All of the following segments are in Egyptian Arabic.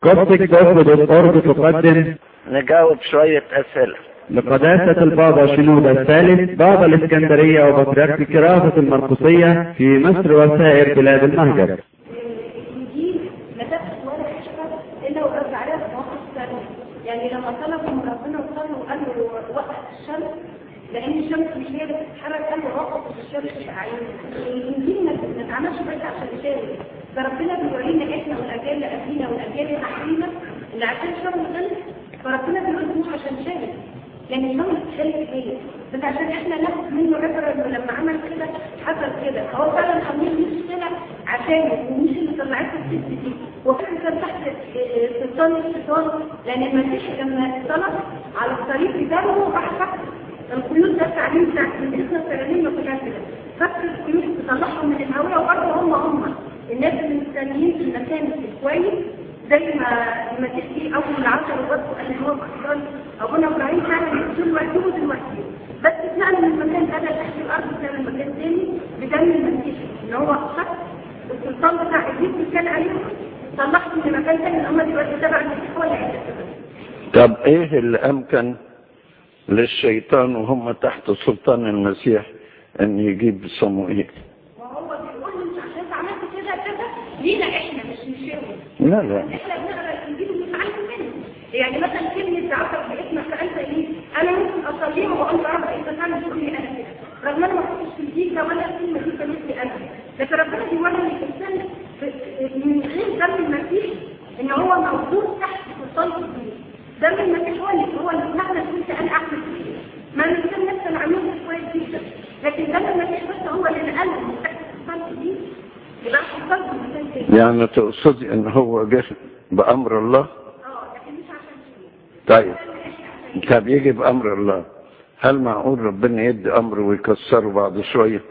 كوبتك دوت دوت أورج تقدم نجاوب شوية أسئلة لقداسة البابا شنودة الثالث بابا الإسكندرية وبطريرك كرافة المرقسية في مصر وسائر بلاد المهجر الانجيل ما تبقى ولا تشكر الا ورد عليها في مواقف ثانيه يعني لما طلبوا من ربنا وصلوا وقال له وقف الشمس لان الشمس مش هي اللي بتتحرك قال له وقف الشمس العين الانجيل ما ما اتعملش بس عشان يشاور فربنا بيورينا احنا والاجيال اللي قبلينا والاجيال اللي بعدينا اللي عشان الشمس غلط فربنا بيقول مش عشان شاور يعني الشمس خلت هي بس عشان احنا ناخد منه عبره انه لما عمل كده حصل كده هو فعلا حميد مش طلع عشانه ومش اللي طلعته الست دي وفعلا كان تحت اه، سلطان الشيطان لان المسيح لما طلب على الطريق بتاعه راح فك القيود ده التعليم بتاع المدرسه الفلانيه كلها كده فك القيود تطلعهم من الهويه وبرضه هم هم الناس اللي مستنيين في المكان الكويس زي ما المسيح جه اول العشر وبرضه قال ان هو باختار ابونا ابراهيم كان يقتل وقته دلوقتي بس اتنقل من المكان ده تحت الارض كان مكان تاني بدم المسيح ان هو خد السلطان بتاع ابليس اللي كان عليه طلعته من مكان تاني ان هم دلوقتي تبع المسيح ولا عايز طب ايه اللي امكن للشيطان وهم تحت سلطان المسيح ان يجيب صموئيل وهو بيقول له انت عشان عملت كده كده لينا احنا مش مشاور لا لا احنا بنقرا الانجيل ونتعلم منه يعني مثلا كلمه تعرف باسمك فانت ايه انا ممكن اصليها واقول له رب انت فعلا تقول لي انا كده رغم انا ما كنتش في الدين ده ولا الكلمه دي كانت لي انا لكن ربنا بيوري الانسان في- من غير دم المسيح ان هو موجود تحت سلطان الدين دم المسيح هو اللي هو اللي مهما كنت انا اعمل فيه ما الانسان نفسه انا عملته كويس جدا لكن دم المسيح بس هو اللي نقله من تحت سلطان الدين يبقى سلطان الانسان تاني يعني تقصدي ان هو جه بامر الله اه لكن مش عشان كده طيب طب يجي بامر الله هل معقول ربنا يدي امر ويكسره بعد شويه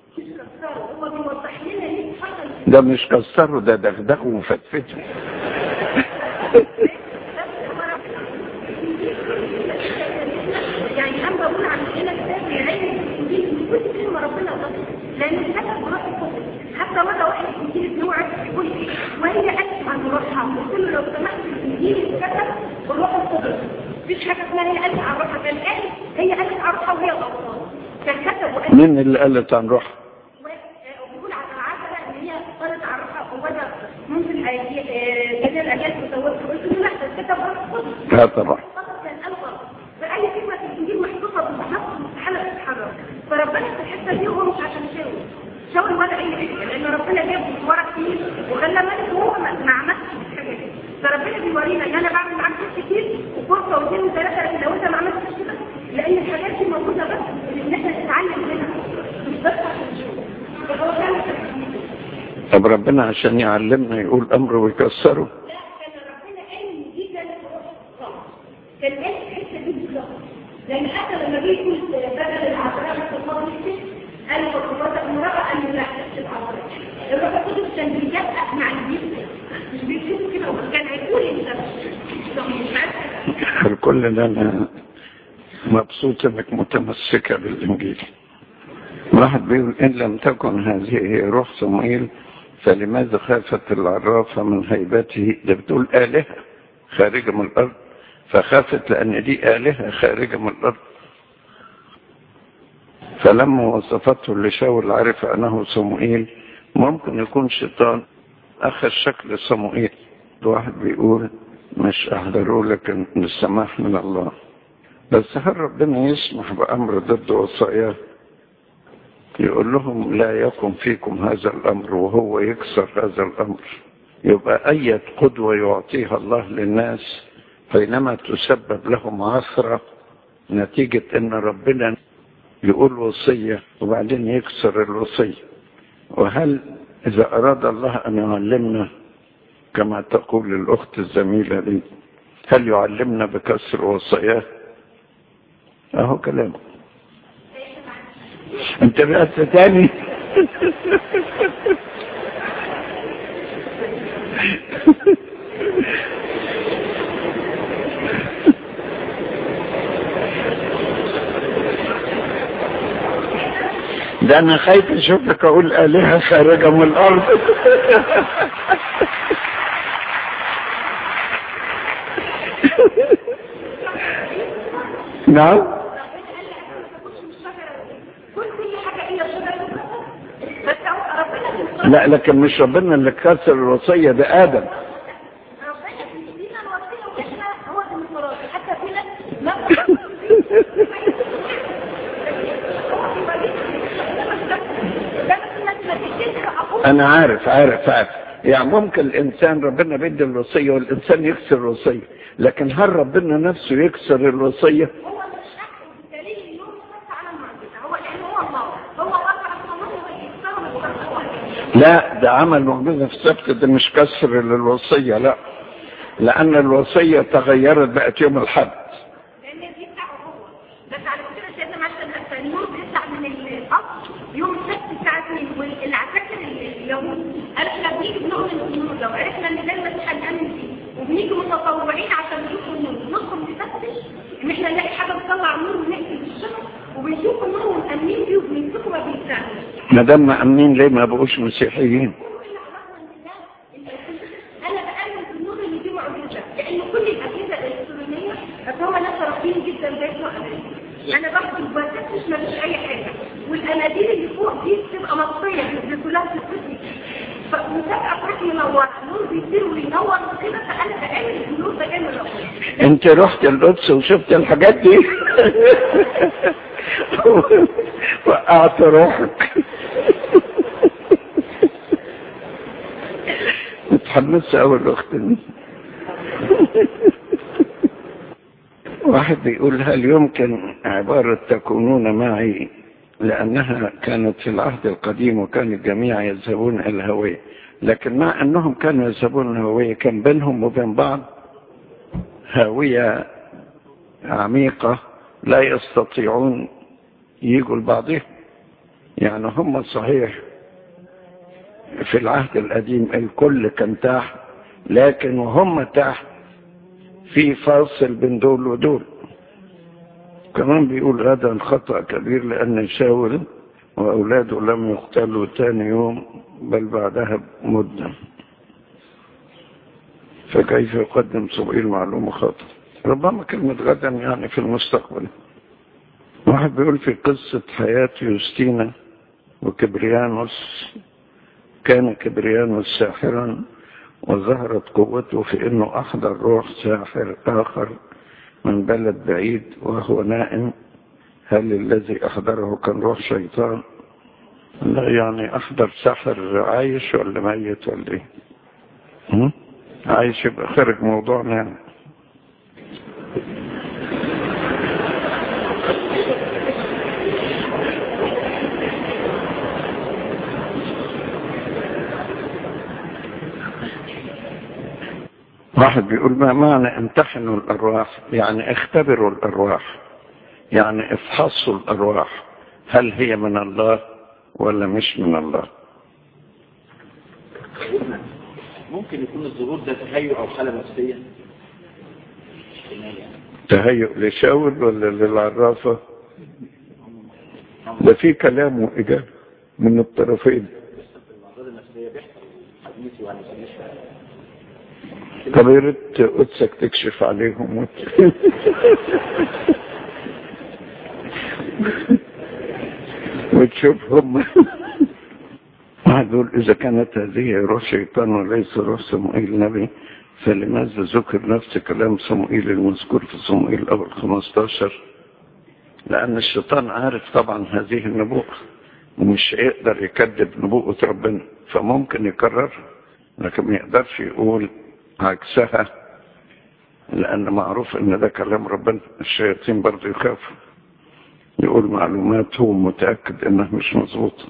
هو بيوضح لنا ليه حصل ده مش كسره ده دغدغه وفتفته يعني انا بقول عن هنا كتاب يعين الانجيل من كل كلمه ربنا قالها لان الكتاب بروح القدس حتى مره واحد الانجيل ان هو عايز يقول ايه وهي اسف عن روحها وكل لو سمحت الانجيل اتكتب بروح القدس مفيش حاجه اسمها هي قالت عن روحها كان قال هي قالت عن روحها وهي غلطانه كان كتب وقال مين اللي قالت عن روحها وبيقول على العسلة ان هي قالت على روحها وده ممكن بدل الاجيال تصور قلت له لا ده كتب روح القدس لا طبعا فقط كان قال غلط فأي كلمة في الإنجيل محطوطة بالظبط مستحيل تتحرك فربنا في الحتة دي هو مش عشان شاور شاور ولا أي حاجة لأن ربنا جاب ورا كتير وخلى مالك هو ما ما عملش الحاجة دي فربنا بيورينا إن أنا بعمل معاك شيء كتير وفرصة واثنين وثلاثة لكن لو أنت ما عملتش كده لأن الحاجات دي موجودة بس إن إحنا نتعلم منها مش بس عشان شاور فهو كان طب ربنا عشان يعلمنا يقول امر ويكسره لا كان ربنا قال ان دي كانت صح كان قال الحته دي بالظبط لان حتى لما جه يقول بدل العذراء في الفضل قال وقفت امراه ان لا تحت العذراء الروح القدس كان بيدقق مع الجسم مش بيشوف كده وكان هيقول انت مش عارف الكل ده انا مبسوط انك متمسكة بالانجيل واحد بيقول ان لم تكن هذه هي روح صموئيل فلماذا خافت العرافة من هيبته ده بتقول آلهة خارجة من الأرض فخافت لأن دي آلهة خارجة من الأرض فلما وصفته لشاول عرف أنه صموئيل ممكن يكون شيطان أخذ شكل صموئيل واحد بيقول مش أحضروا لكن السماح من الله بس هل ربنا يسمح بأمر ضد وصاياه يقول لهم لا يكن فيكم هذا الأمر وهو يكسر هذا الأمر يبقى أي قدوة يعطيها الله للناس بينما تسبب لهم عثرة نتيجة أن ربنا يقول وصية وبعدين يكسر الوصية وهل إذا أراد الله أن يعلمنا كما تقول الأخت الزميلة لي هل يعلمنا بكسر وصاياه أهو كلام انت بقت تاني ده انا خايف اشوفك اقول الهه خارجه من الارض نعم ربنا قال لك ما تاكلش من الشجره دي كل كل حاجه الا الشجره دي بس هو ربنا لا لكن مش ربنا اللي كسر الوصية ده آدم ربنا بيدينا الوصيه واحنا هو ده المراد حتى في ناس ما أنا عارف عارف عارف يعني ممكن الإنسان ربنا بيدي الوصية والإنسان يكسر الوصية لكن هل ربنا نفسه يكسر الوصية هو مش حق بالدليل ان هو بس على المعجزه هو لان هو الله هو وضع القانون ويستغرب ويستغرب لا ده عمل معجزة في السبت ده مش كسر للوصية لا لأن الوصية تغيرت بقت يوم الحد لان دي بتاعه هو بس على فكره سيدنا مثلا النور بيطلع من القصر يوم السبت الساعه 2 والعساكر اليهود قالوا احنا بنيجي بنؤمن بالنور لو عرفنا ان ده المسيح هنامن فيه وبنيجي متطوعين عشان نشوف النور ندخل نفتش ان احنا نلاقي حاجه بتطلع نور ونقفل الشمس وبنشوف النور ومأمنين فيه وبنمسكه ما بينفعش ما دام مأمنين ليه ما بقوش مسيحيين انا بامن بالنور اللي فيه معجزه لان كل الاجهزه الالكترونيه بس هم ناس رافضين جدا زي بتوع امريكا انا باخد البواسات ما فيش اي حاجه والاناديل اللي فوق دي بتبقى مطفيه دي كلها بتتطفي فمسابقه تروح منوره النور بيطير وينور وكده فانا بامن النور ده جاي من ربنا انت رحت القدس وشفت الحاجات دي وقعت روحك متحمسة أوي الأخت دي واحد بيقول هل يمكن عبارة تكونون معي لأنها كانت في العهد القديم وكان الجميع يذهبون إلى الهوية لكن مع أنهم كانوا يذهبون الهوية كان بينهم وبين بعض هاوية عميقة لا يستطيعون يجوا لبعضهم يعني هم صحيح في العهد القديم الكل كان تحت لكن وهم تحت في فاصل بين دول ودول كمان بيقول هذا الخطأ كبير لأن شاول وأولاده لم يقتلوا تاني يوم بل بعدها مدة فكيف يقدم صبعين معلومة خاطئة ربما كلمة غدا يعني في المستقبل واحد بيقول في قصة حياة يوستينا وكبريانوس كان كبريانوس ساحرا وظهرت قوته في انه احضر روح ساحر اخر من بلد بعيد وهو نائم هل الذي احضره كان روح شيطان لا يعني احضر ساحر عايش ولا ميت ولا ايه هم؟ عايش يبقى خارج موضوعنا يعني واحد بيقول ما معنى امتحنوا الارواح يعني اختبروا الارواح يعني افحصوا الارواح هل هي من الله ولا مش من الله ممكن يكون الظهور ده تهيؤ او حاله نفسيه احتمال يعني تهيؤ لشاول ولا للعرافة ده في كلام وإجابة من الطرفين الاعراض النفسيه بيحصل حديثي وعن سميش طب يا ريت قدسك تكشف عليهم وت... وتشوفهم واحد يقول إذا كانت هذه روح شيطان وليس روح صموئيل نبي فلماذا ذكر نفس كلام صموئيل المذكور في صموئيل الأول 15 لأن الشيطان عارف طبعا هذه النبوءة ومش يقدر يكذب نبوءة ربنا فممكن يكررها لكن ما يقدرش يقول عكسها لأن معروف إن ده كلام ربنا الشياطين برضه يخافوا يقول معلومات هو متأكد إنها مش مظبوطة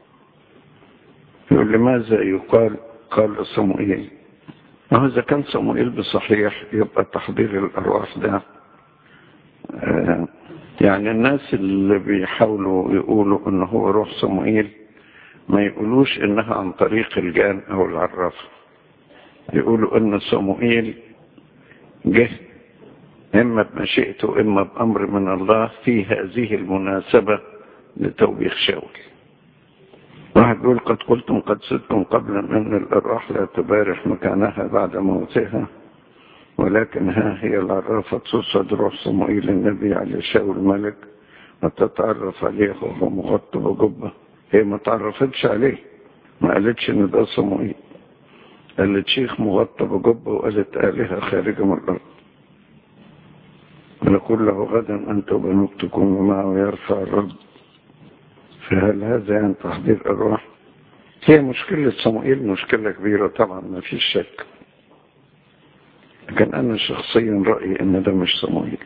يقول لماذا يقال قال صموئيل ما هو إذا كان صموئيل بصحيح يبقى تحضير الأرواح ده آه يعني الناس اللي بيحاولوا يقولوا إن هو روح صموئيل ما يقولوش إنها عن طريق الجان أو العرافة يقولوا إن صموئيل جه إما بمشيئته إما بأمر من الله في هذه المناسبة لتوبيخ شاول واحد يقول قد قلتم قد صدتم قبلا أن الأرواح لا تبارح مكانها بعد موتها ولكن ها هي العرافة تصعد روح صموئيل النبي على شاول الملك وتتعرف عليه وهو مغطى بجبة هي ما تعرفتش عليه ما قالتش ان ده صموئيل قالت شيخ مغطى بجبة وقالت آلهة خارجة من الأرض ونقول له غدا أنت وبنوك تكونوا معه ويرفع الرب فهل هذا يعني تحضير أرواح هي مشكلة صموئيل مشكلة كبيرة طبعا ما فيش شك لكن أنا شخصيا رأيي أن ده مش صموئيل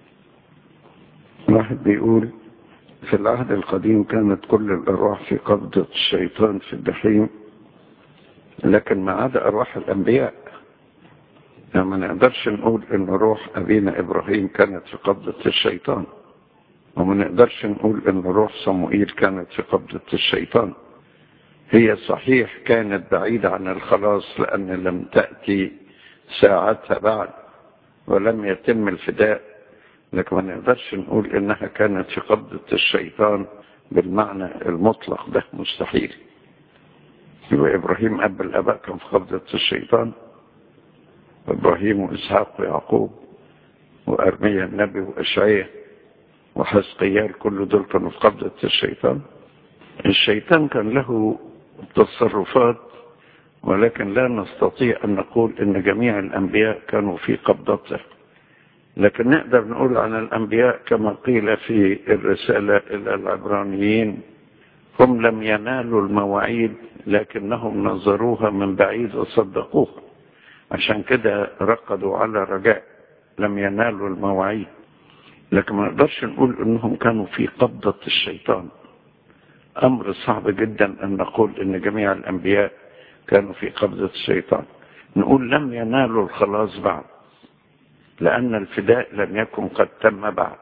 واحد بيقول في العهد القديم كانت كل الأرواح في قبضة الشيطان في الجحيم لكن ما عدا أرواح الأنبياء يعني ما نقدرش نقول ان روح ابينا ابراهيم كانت في قبضة الشيطان وما نقدرش نقول ان روح صموئيل كانت في قبضة الشيطان هي صحيح كانت بعيدة عن الخلاص لان لم تأتي ساعتها بعد ولم يتم الفداء لكن ما نقدرش نقول انها كانت في قبضة الشيطان بالمعنى المطلق ده مستحيل يبقى ابراهيم اب الاباء كان في قبضة الشيطان إبراهيم وإسحاق ويعقوب وأرميا النبي وإشعياء وحزقيال كل دول كانوا في قبضة الشيطان الشيطان كان له تصرفات ولكن لا نستطيع أن نقول أن جميع الأنبياء كانوا في قبضته لكن نقدر نقول عن الأنبياء كما قيل في الرسالة إلى العبرانيين هم لم ينالوا المواعيد لكنهم نظروها من بعيد وصدقوها عشان كده رقدوا على رجاء لم ينالوا المواعيد لكن ما نقدرش نقول انهم كانوا في قبضة الشيطان امر صعب جدا ان نقول ان جميع الانبياء كانوا في قبضة الشيطان نقول لم ينالوا الخلاص بعد لان الفداء لم يكن قد تم بعد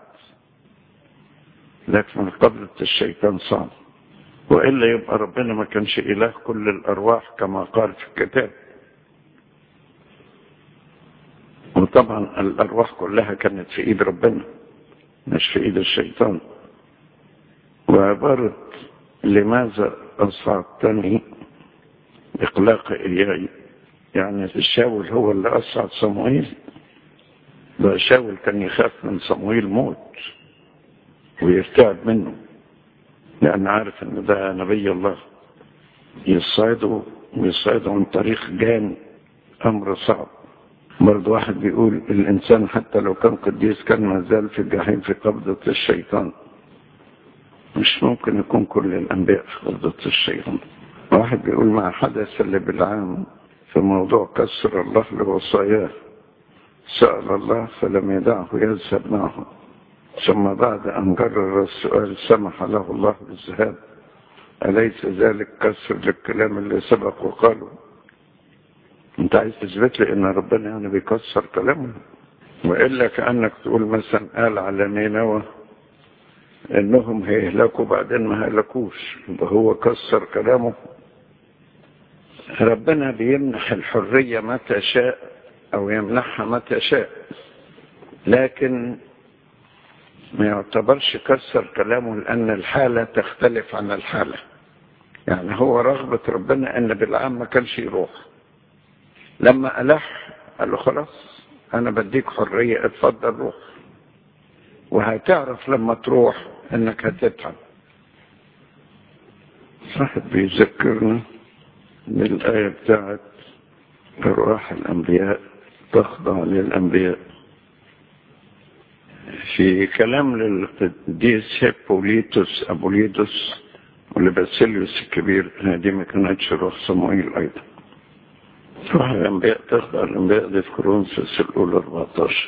لكن قبضة الشيطان صعب وإلا يبقى ربنا ما كانش إله كل الأرواح كما قال في الكتاب وطبعا الأرواح كلها كانت في إيد ربنا مش في إيد الشيطان وعبارة لماذا أصعدتني إقلاق إياي يعني الشاول هو اللي أصعد صموئيل ده شاول كان يخاف من صموئيل موت ويرتعب منه لأن عارف أن ده نبي الله يصعده ويصعده عن طريق جان أمر صعب برضه واحد بيقول الإنسان حتى لو كان قديس كان ما زال في الجحيم في قبضة الشيطان مش ممكن يكون كل الأنبياء في قبضة الشيطان واحد بيقول ما حدث اللي بالعام في موضوع كسر الله لوصاياه سأل الله فلم يدعه يذهب معه ثم بعد أن قرر السؤال سمح له الله بالذهاب أليس ذلك كسر للكلام اللي سبق وقاله انت عايز تثبت لي ان ربنا يعني بيكسر كلامه والا كانك تقول مثلا قال على نينوى انهم هيهلكوا بعدين ما هلكوش هو كسر كلامه ربنا بيمنح الحرية متى شاء او يمنحها متى شاء لكن ما يعتبرش كسر كلامه لان الحالة تختلف عن الحالة يعني هو رغبة ربنا ان بالعام ما كانش يروح لما ألح قال له خلاص أنا بديك حرية اتفضل روح وهتعرف لما تروح إنك هتتعب صاحب بيذكرنا بالآية بتاعت أرواح الأنبياء تخضع للأنبياء في كلام للقديس هيبوليتوس أبوليدوس ولباسيليوس الكبير هذه ما كانتش روح صموئيل أيضا روح الأنبياء تخضع الأنبياء دي في كورنثوس الأولى 14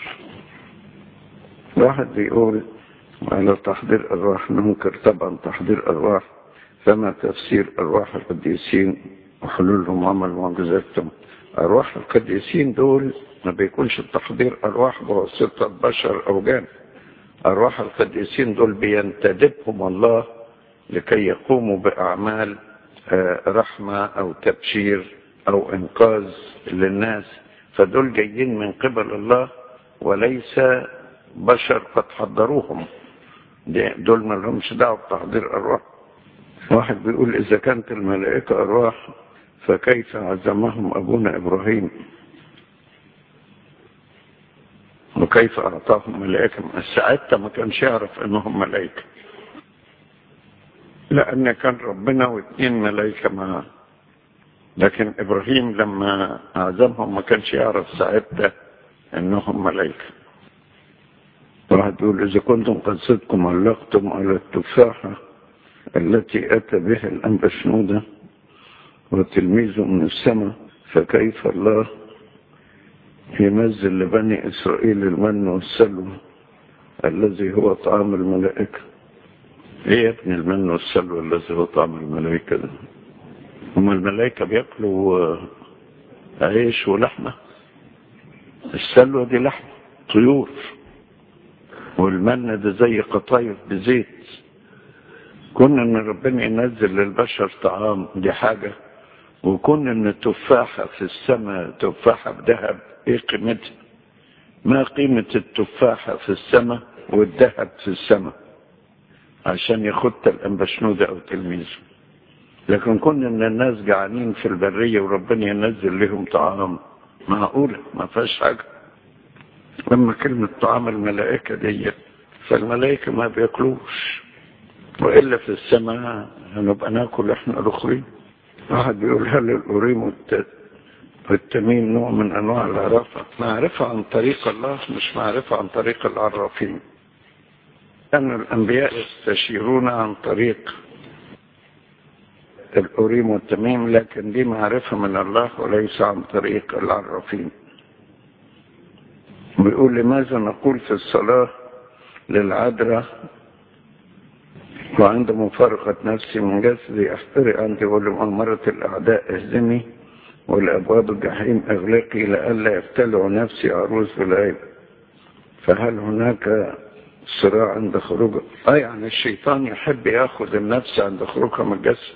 واحد بيقول على تحضير أرواح ننكر طبعا تحضير أرواح فما تفسير أرواح القديسين وحلولهم عمل معجزاتهم أرواح القديسين دول ما بيكونش التحضير أرواح بواسطة بشر أو جان أرواح القديسين دول بينتدبهم الله لكي يقوموا بأعمال رحمة أو تبشير أو إنقاذ للناس فدول جايين من قبل الله وليس بشر قد حضروهم دول ما لهمش دعوة بتحضير أرواح واحد بيقول إذا كانت الملائكة أرواح فكيف عزمهم أبونا إبراهيم وكيف أعطاهم ملائكة ساعتها ما كانش يعرف أنهم ملائكة لأن كان ربنا واثنين ملائكة معاه لكن إبراهيم لما أعزمهم ما كانش يعرف ساعتها أنهم ملائكة واحد يقول إذا كنتم قد صدكم علقتم على التفاحة التي أتى بها الأنبا شنودة وتلميذه من السماء فكيف الله ينزل لبني إسرائيل المن والسلوى الذي هو طعام الملائكة ايه يا ابن المن والسلوى الذي هو طعام الملائكة ده هم الملائكة بياكلوا عيش ولحمة السلوى دي لحمة طيور والمن ده زي قطايف بزيت كون ان ربنا ينزل للبشر طعام دي حاجة وكون ان التفاحة في السماء تفاحة بذهب ايه قيمتها ما قيمة التفاحة في السماء والذهب في السماء عشان ياخدها الانبشنودة او تلميذه لكن كنا ان الناس جعانين في البرية وربنا ينزل لهم طعام معقولة ما فيهاش حاجة لما كلمة طعام الملائكة دي فالملائكة ما بياكلوش وإلا في السماء هنبقى ناكل احنا الأخرين واحد بيقول هل الأوريم والتميم نوع من أنواع العرافة معرفة عن طريق الله مش معرفة عن طريق العرافين أن الأنبياء يستشيرون عن طريق الأوريم والتميم لكن دي معرفة من الله وليس عن طريق العرافين بيقول لماذا نقول في الصلاة للعذراء وعند مفارقة نفسي من جسدي أحترق عندي ولمؤامرة الأعداء اهزمي ولأبواب الجحيم أغلقي لئلا يبتلع نفسي عروس بالعيب فهل هناك صراع عند خروجه اه يعني الشيطان يحب ياخذ النفس عند خروجها من الجسد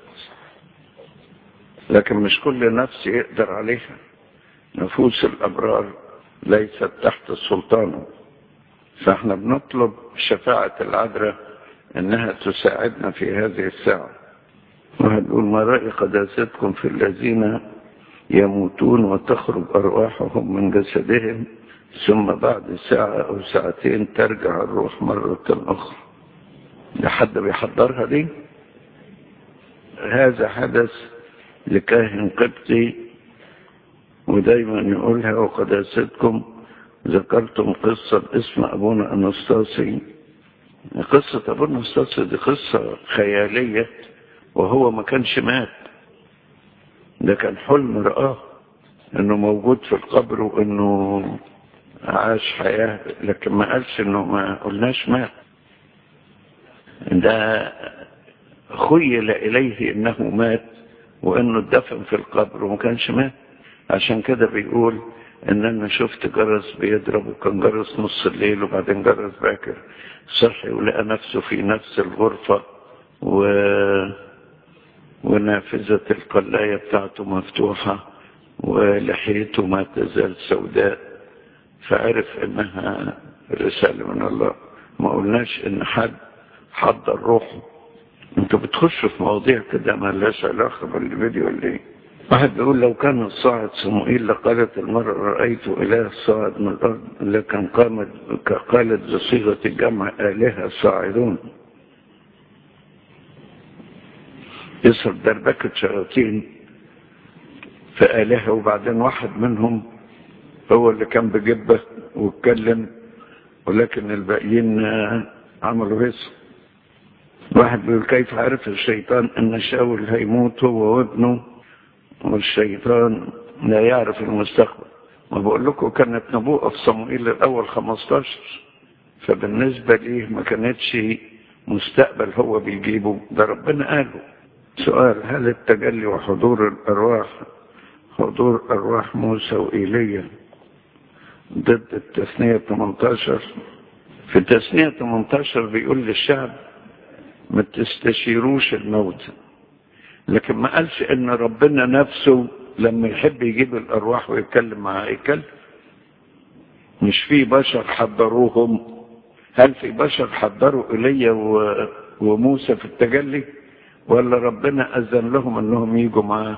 لكن مش كل نفس يقدر عليها نفوس الأبرار ليست تحت سلطانه فاحنا بنطلب شفاعة العذراء انها تساعدنا في هذه الساعة وهنقول ما رأي قداستكم في الذين يموتون وتخرج أرواحهم من جسدهم ثم بعد ساعة أو ساعتين ترجع الروح مرة أخرى لحد بيحضرها دي هذا حدث لكاهن قبطي ودايما يقولها وقداستكم ذكرتم قصة اسم أبونا أنستاسي قصة أبونا أنستاسي دي قصة خيالية وهو ما كانش مات ده كان حلم رآه انه موجود في القبر وانه عاش حياة لكن ما قالش انه ما قلناش مات ده خيل اليه انه مات وانه اتدفن في القبر وما كانش مات عشان كده بيقول ان انا شفت جرس بيضرب وكان جرس نص الليل وبعدين جرس باكر صحي ولقى نفسه في نفس الغرفة و ونافذة القلاية بتاعته مفتوحة ولحيته ما تزال سوداء فعرف انها رسالة من الله ما قلناش ان حد حضر روحه انتوا بتخشوا في مواضيع كده ما لهاش علاقة بالفيديو اللي ايه واحد بيقول لو كان الصاعد صموئيل لقالت المرأة رأيت إله صاعد من الأرض لكن قامت قالت بصيغة الجمع آلهة صاعدون يصر دربكة شياطين في آلهة وبعدين واحد منهم هو اللي كان بجبه واتكلم ولكن الباقيين عملوا هيصة واحد بيقول كيف عرف الشيطان ان شاول هيموت هو وابنه والشيطان لا يعرف المستقبل ما بقول لكم كانت نبوءة في صموئيل الأول 15 فبالنسبة ليه ما كانتش مستقبل هو بيجيبه ده ربنا قاله سؤال هل التجلي وحضور الأرواح حضور أرواح موسى وإيليا ضد التثنية 18 في التثنية 18 بيقول للشعب ما تستشيروش الموت لكن ما قالش ان ربنا نفسه لما يحب يجيب الارواح ويتكلم معها يتكلم مش في بشر حضروهم هل في بشر حضروا ايليا و... وموسى في التجلي ولا ربنا اذن لهم انهم يجوا معاه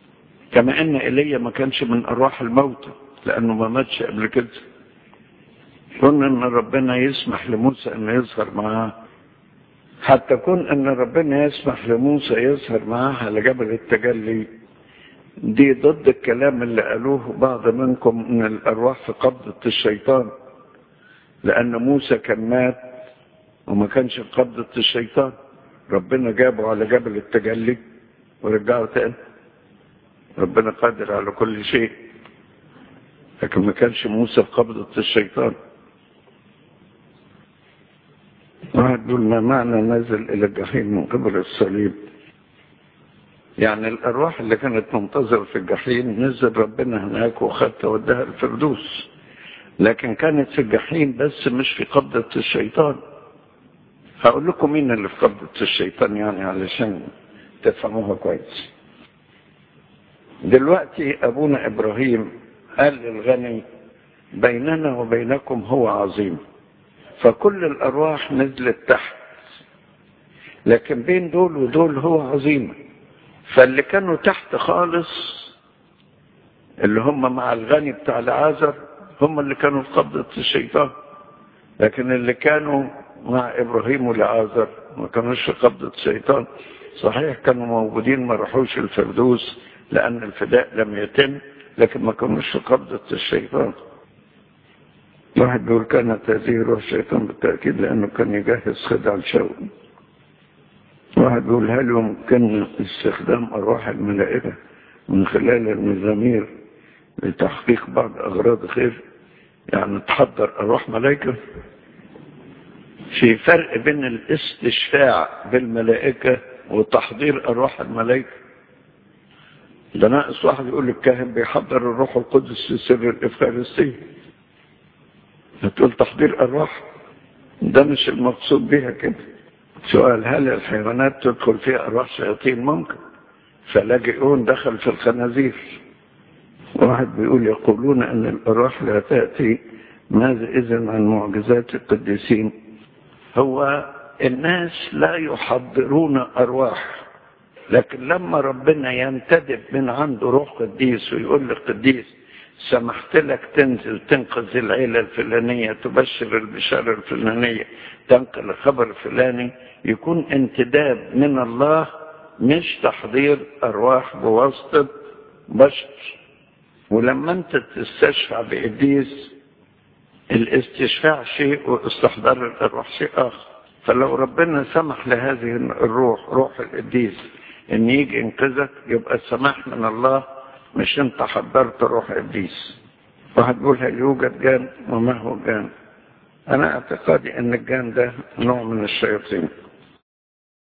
كما ان ايليا ما كانش من ارواح الموتى لانه ما ماتش قبل كده كون ان ربنا يسمح لموسى انه يظهر معاه حتى كون ان ربنا يسمح لموسى يظهر معاه على جبل التجلي دي ضد الكلام اللي قالوه بعض منكم ان الارواح في قبضة الشيطان لان موسى كان مات وما كانش في قبضة الشيطان ربنا جابه على جبل التجلي ورجعه تاني ربنا قادر على كل شيء لكن ما كانش موسى في قبضة الشيطان واحد يقول ما معنى نزل إلى الجحيم من قبل الصليب يعني الأرواح اللي كانت منتظرة في الجحيم نزل ربنا هناك وخدها ودها الفردوس لكن كانت في الجحيم بس مش في قبضة الشيطان هقول لكم مين اللي في قبضة الشيطان يعني علشان تفهموها كويس دلوقتي أبونا إبراهيم قال للغني بيننا وبينكم هو عظيم فكل الأرواح نزلت تحت لكن بين دول ودول هو عظيم فاللي كانوا تحت خالص اللي هم مع الغني بتاع العازر هم اللي كانوا في قبضة الشيطان لكن اللي كانوا مع إبراهيم والعازر ما كانوش في قبضة الشيطان صحيح كانوا موجودين ما راحوش الفردوس لأن الفداء لم يتم لكن ما كانوش في قبضة الشيطان واحد بيقول كانت هذه روح الشيطان بالتأكيد لأنه كان يجهز خدع الشوق واحد بيقول هل يمكن استخدام أرواح الملائكة من خلال المزامير لتحقيق بعض أغراض خير يعني تحضر أرواح ملائكة في فرق بين الاستشفاع بالملائكة وتحضير أرواح الملائكة ده ناقص واحد يقول الكاهن بيحضر الروح القدس في سر الإفخارستية هتقول تحضير أرواح ده مش المقصود بها كده سؤال هل الحيوانات تدخل فيها أرواح شياطين ممكن فلاجئون دخل في الخنازير واحد بيقول يقولون أن الأرواح لا تأتي ماذا إذن عن معجزات القديسين هو الناس لا يحضرون أرواح لكن لما ربنا ينتدب من عنده روح قديس ويقول للقديس سمحت لك تنزل تنقذ العيلة الفلانية تبشر البشارة الفلانية تنقل الخبر الفلاني يكون انتداب من الله مش تحضير أرواح بواسطة بشر ولما انت تستشفع بإبليس الاستشفاع شيء واستحضار الأرواح شيء آخر فلو ربنا سمح لهذه الروح روح القديس ان يجي ينقذك يبقى السماح من الله مش انت حضرت روح ابليس واحد بيقول هل يوجد جان وما هو جان انا اعتقادي ان الجان ده نوع من الشياطين